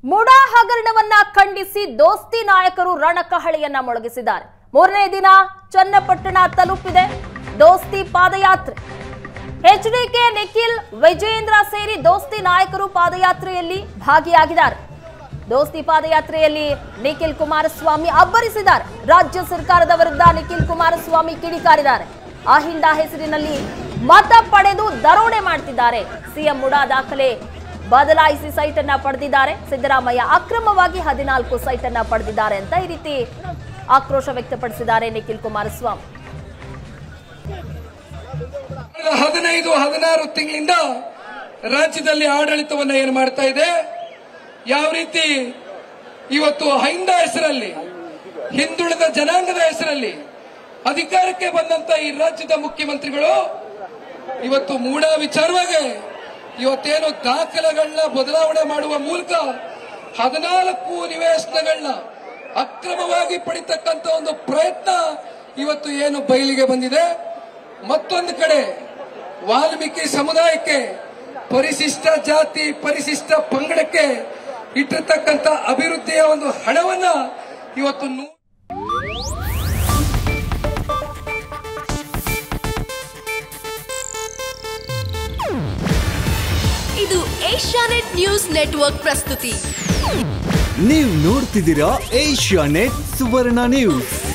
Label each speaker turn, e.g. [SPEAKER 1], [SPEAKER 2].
[SPEAKER 1] ಮುಡಾ ಹಗರಣವನ್ನ ಖಂಡಿಸಿ ದೋಸ್ತಿ ನಾಯಕರು ರಣಕಹಳಿಯನ್ನ ಮೊಳಗಿಸಿದ್ದಾರೆ ಮೂರನೇ ದಿನ ಚನ್ನಪಟ್ಟಣ ತಲುಪಿದೆ ದೋಸ್ತಿ ಪಾದಯಾತ್ರೆ ಎಚ್ಡಿಕೆ ನಿಖಿಲ್ ವಿಜೇಂದ್ರ ಸೇರಿ ದೋಸ್ತಿ ನಾಯಕರು ಪಾದಯಾತ್ರೆಯಲ್ಲಿ ಭಾಗಿಯಾಗಿದ್ದಾರೆ ದೋಸ್ತಿ ಪಾದಯಾತ್ರೆಯಲ್ಲಿ ನಿಖಿಲ್ ಕುಮಾರಸ್ವಾಮಿ ಅಬ್ಬರಿಸಿದ್ದಾರೆ ರಾಜ್ಯ ಸರ್ಕಾರದ ವಿರುದ್ಧ ನಿಖಿಲ್ ಕುಮಾರಸ್ವಾಮಿ ಕಿಡಿಕಾರಿದ್ದಾರೆ ಅಹಿಂದ ಹೆಸರಿನಲ್ಲಿ ಮತ ಪಡೆದು ದರೋಡೆ ಮಾಡ್ತಿದ್ದಾರೆ ಸಿಎಂ ಮುಡಾ ದಾಖಲೆ ಬದಲಾಯಿಸಿ ಸೈಟ್ ಅನ್ನ ಪಡೆದಿದ್ದಾರೆ ಸಿದ್ದರಾಮಯ್ಯ ಅಕ್ರಮವಾಗಿ ಹದಿನಾಲ್ಕು ಸೈಟ್ ಅನ್ನ ಪಡೆದಿದ್ದಾರೆ ಅಂತ ಈ ರೀತಿ ಆಕ್ರೋಶ ವ್ಯಕ್ತಪಡಿಸಿದ್ದಾರೆ ನಿಖಿಲ್ ಕುಮಾರಸ್ವಾಮಿ
[SPEAKER 2] ಕಳೆದ ಹದಿನೈದು ಹದಿನಾರು ತಿಂಗಳಿಂದ ರಾಜ್ಯದಲ್ಲಿ ಆಡಳಿತವನ್ನ ಏನು ಮಾಡ್ತಾ ಇದೆ ಯಾವ ರೀತಿ ಇವತ್ತು ಹೈಂದ ಹೆಸರಲ್ಲಿ ಹಿಂದುಳಿದ ಜನಾಂಗದ ಹೆಸರಲ್ಲಿ ಅಧಿಕಾರಕ್ಕೆ ಬಂದಂತ ಈ ರಾಜ್ಯದ ಮುಖ್ಯಮಂತ್ರಿಗಳು ಇವತ್ತು ಮೂಡ ವಿಚಾರವಾಗಿ ಇವತ್ತೇನು ದಾಖಲೆಗಳನ್ನ ಬದಲಾವಣೆ ಮಾಡುವ ಮೂಲಕ ಹದಿನಾಲ್ಕು ನಿವೇಶನಗಳನ್ನ ಅಕ್ರಮವಾಗಿ ಪಡಿತಕ್ಕಂತ ಒಂದು ಪ್ರಯತ್ನ ಇವತ್ತು ಏನು ಬಯಲಿಗೆ ಬಂದಿದೆ ಮತ್ತೊಂದು ಕಡೆ ವಾಲ್ಮೀಕಿ ಸಮುದಾಯಕ್ಕೆ ಪರಿಶಿಷ್ಟ ಜಾತಿ ಪರಿಶಿಷ್ಟ ಪಂಗಡಕ್ಕೆ ಇಟ್ಟಿರ್ತಕ್ಕಂಥ ಅಭಿವೃದ್ಧಿಯ ಒಂದು ಹಣವನ್ನ ಇವತ್ತು ನೂ-
[SPEAKER 3] ಇದು ಏಷ್ಯಾನೆಟ್ ನ್ಯೂಸ್ ನೆಟ್ವರ್ಕ್ ಪ್ರಸ್ತುತಿ
[SPEAKER 4] ನೀವು ನೋಡ್ತಿದ್ದೀರಾ ಏಷ್ಯಾ ನೆಟ್ ಸುವರ್ಣ ನ್ಯೂಸ್